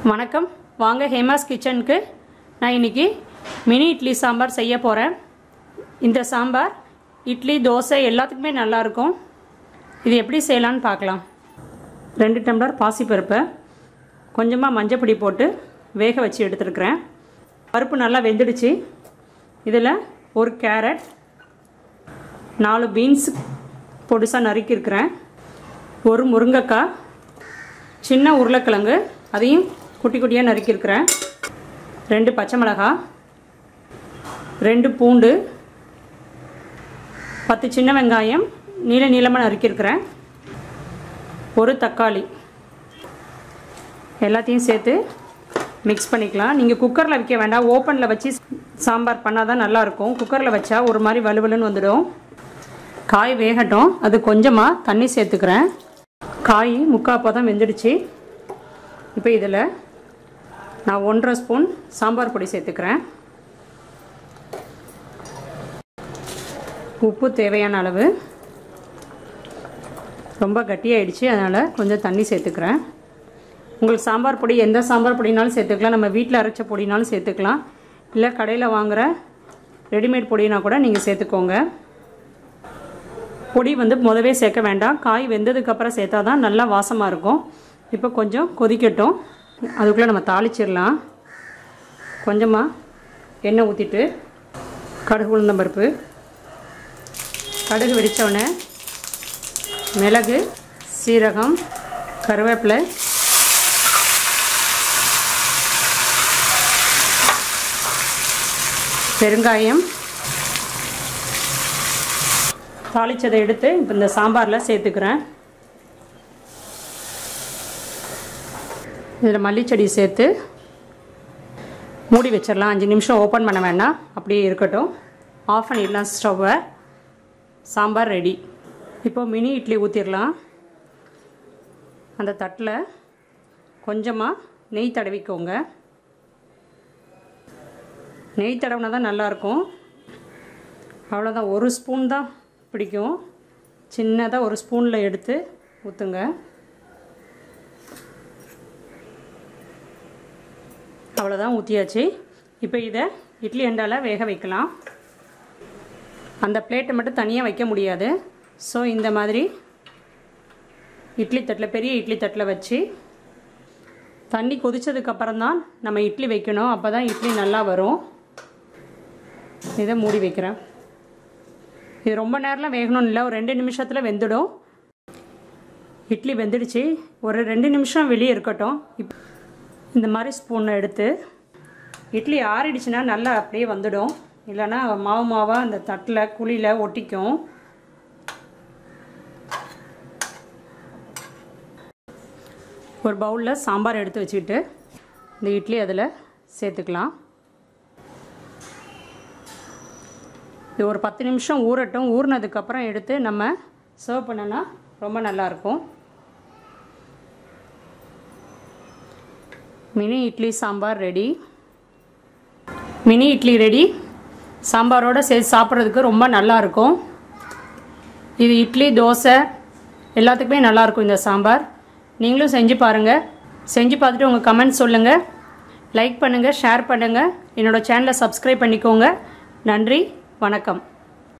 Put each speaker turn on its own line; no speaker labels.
வணக்கம் வாங்க ஹேமாஸ் கிச்சனுக்கு நான் இன்னைக்கு மினி இட்லி சாம்பார் செய்ய போகிறேன் இந்த சாம்பார் இட்லி தோசை எல்லாத்துக்குமே நல்லாயிருக்கும் இது எப்படி செய்யலான்னு பார்க்கலாம் ரெண்டு டம்ளர் பாசிப்பருப்பை கொஞ்சமாக மஞ்சப்பொடி போட்டு வேக வச்சு எடுத்துருக்கிறேன் பருப்பு நல்லா வெந்துடுச்சு இதில் ஒரு கேரட் நாலு பீன்ஸ் பொடிசாக நறுக்கியிருக்கிறேன் ஒரு முருங்கைக்காய் சின்ன உருளைக்கிழங்கு அதையும் குட்டி குட்டியாக நறுக்கியிருக்கிறேன் ரெண்டு பச்சை மிளகாய் ரெண்டு பூண்டு பத்து சின்ன வெங்காயம் நீல நீளமாக நறுக்கியிருக்கிறேன் ஒரு தக்காளி எல்லாத்தையும் சேர்த்து மிக்ஸ் பண்ணிக்கலாம் நீங்கள் குக்கரில் வைக்க வேண்டாம் ஓப்பனில் வச்சு சாம்பார் பண்ணால் தான் நல்லாயிருக்கும் குக்கரில் வச்சா ஒரு மாதிரி வலுவலுன்னு வந்துடும் காய் வேகட்டும் அது கொஞ்சமாக தண்ணி சேர்த்துக்கிறேன் காய் முக்கால் பதம் வெந்துடுச்சு இப்போ இதில் நான் ஒன்றரை ஸ்பூன் சாம்பார் பொடி சேர்த்துக்கிறேன் உப்பு தேவையான அளவு ரொம்ப கட்டியாயிடுச்சு அதனால் கொஞ்சம் தண்ணி சேர்த்துக்கிறேன் உங்களுக்கு சாம்பார் பொடி எந்த சாம்பார் பொடினாலும் சேர்த்துக்கலாம் நம்ம வீட்டில் அரைச்ச பொடினாலும் சேர்த்துக்கலாம் இல்லை கடையில் வாங்குகிற ரெடிமேட் பொடினா கூட நீங்கள் சேர்த்துக்கோங்க பொடி வந்து முதவே சேர்க்க வேண்டாம் காய் வெந்ததுக்கப்புறம் சேர்த்தா தான் நல்லா வாசமாக இருக்கும் இப்போ கொஞ்சம் கொதிக்கட்டும் அதுக்குள்ளே நம்ம தாளிச்சிடலாம் கொஞ்சமாக எண்ணெய் ஊற்றிட்டு கடுகு உளுந்தம்பருப்பு கடுகு வெடித்தவுடனே மிளகு சீரகம் கருவேப்பிலை பெருங்காயம் தாளிச்சதை எடுத்து இப்போ இந்த சாம்பாரில் சேர்த்துக்கிறேன் இதில் மல்லிச்செடி சேர்த்து மூடி வச்சிடலாம் அஞ்சு நிமிஷம் ஓப்பன் பண்ண வேண்டாம் அப்படியே இருக்கட்டும் ஆஃப் பண்ணிடலாம் ஸ்டவ்வை சாம்பார் ரெடி இப்போ மினி இட்லி ஊற்றிடலாம் அந்த தட்டில் கொஞ்சமாக நெய் தடவிக்கோங்க நெய் தடவினா தான் நல்லாயிருக்கும் அவ்வளோதான் ஒரு ஸ்பூன் தான் பிடிக்கும் சின்னதாக ஒரு ஸ்பூனில் எடுத்து ஊற்றுங்க அவ்வளோதான் ஊற்றியாச்சு இப்போ இதை இட்லி அண்டால் வேக வைக்கலாம் அந்த பிளேட்டை மட்டும் தனியாக வைக்க முடியாது ஸோ இந்த மாதிரி இட்லி தட்டில் பெரிய இட்லி தட்டில் வச்சு தண்ணி கொதித்ததுக்கப்புறம் தான் நம்ம இட்லி வைக்கணும் அப்போ தான் இட்லி நல்லா வரும் இதை மூடி வைக்கிறேன் இது ரொம்ப நேரம்லாம் வேகணும்னு இல்லை ஒரு ரெண்டு நிமிஷத்தில் வெந்துடும் இட்லி வெந்துடுச்சு ஒரு ரெண்டு நிமிஷம் வெளியே இருக்கட்டும் இப் இந்த மாதிரி ஸ்பூனை எடுத்து இட்லி ஆறிடுச்சுன்னா நல்லா அப்படியே வந்துடும் இல்லைன்னா மாவு மாவாக அந்த தட்டில் குழியில் ஒட்டிக்கும் ஒரு பவுலில் சாம்பார் எடுத்து வச்சுக்கிட்டு இந்த இட்லி அதில் சேர்த்துக்கலாம் இது ஒரு பத்து நிமிஷம் ஊறட்டும் ஊறினதுக்கப்புறம் எடுத்து நம்ம சர்வ் பண்ணனா ரொம்ப நல்லாயிருக்கும் mini idli sambar ready mini idli ready சாம்பாரோடு சேர்த்து சாப்பிட்றதுக்கு ரொம்ப நல்லாயிருக்கும் இது இட்லி தோசை எல்லாத்துக்குமே நல்லாயிருக்கும் இந்த சாம்பார் நீங்களும் செஞ்சு பாருங்கள் செஞ்சு பார்த்துட்டு உங்கள் கமெண்ட் சொல்லுங்கள் லைக் பண்ணுங்கள் ஷேர் பண்ணுங்கள் என்னோடய சேனலை சப்ஸ்கிரைப் பண்ணிக்கோங்க நன்றி வணக்கம்